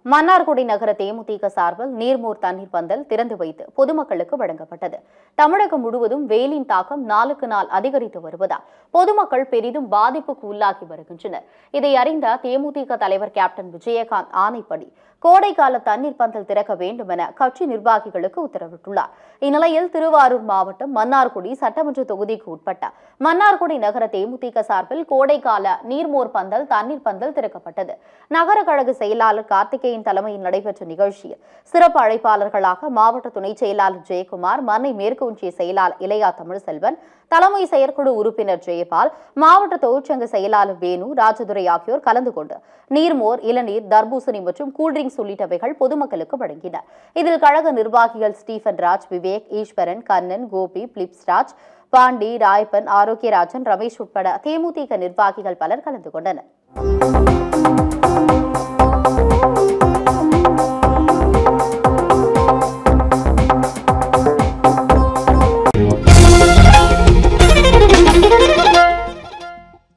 மன்னார்குடி நகர தேமுதிக சார்பில் நீர்மூர் தண்ணீர் பந்தல் திறந்து வைத்து பொதுமக்களுக்கு வழங்கப்பட்டது தமிழகம் முழுவதும் வெயிலின் தாக்கம் நாளுக்கு நாள் அதிகரித்து வருவதால் பொதுமக்கள் பெரிதும் பாதிப்புக்கு உள்ளாகி வருகின்றனர் இதை அறிந்த தேமுதிக தலைவர் கேப்டன் விஜயகாந்த் ஆணைப்படி கோடைக்கால தண்ணீர் பந்தல் திறக்க வேண்டும் என கட்சி நிர்வாகிகளுக்கு உத்தரவிட்டுள்ளார் இந்நிலையில் திருவாரூர் மாவட்டம் மன்னார்குடி சட்டமன்ற தொகுதிக்கு உட்பட்ட மன்னார்குடி நகர தேமுதிக சார்பில் கோடைக்கால நீர்மோர் பந்தல் தண்ணீர் பந்தல் திறக்கப்பட்டது நகர கழக செயலாளர் கார்த்திகேயன் தலைமையில் நடைபெற்ற நிகழ்ச்சியில் சிறப்பு அழைப்பாளர்களாக மாவட்ட துணை செயலாளர் ஜெயக்குமார் மன்னை மேற்கு ஒன்றிய செயலாளர் இளையா தமிழ்செல்வன் தலைமை செயற்குழு உறுப்பினர் ஜெயபால் மாவட்ட தொழிற்சங்க செயலாளர் வேணு ராஜதுரை ஆகியோர் கலந்து கொண்டு நீர்மோர் இளநீர் தர்பூசணி மற்றும் கூல்ட்ரிங்க்ஸ் உள்ளிட்டவைகள் பொதுமக்களுக்கு வழங்கினர் இதில் கழக நிர்வாகிகள் ஸ்டீபன் ராஜ் விவேக் ஈஸ்வரன் கண்ணன் கோபி பிலிப்ஸ் ராஜ் பாண்டி ராயப்பன் ஆரோக்கியராஜன் ரமேஷ் உட்பட தேமுதிக நிர்வாகிகள் பலர் கலந்து கொண்டனர்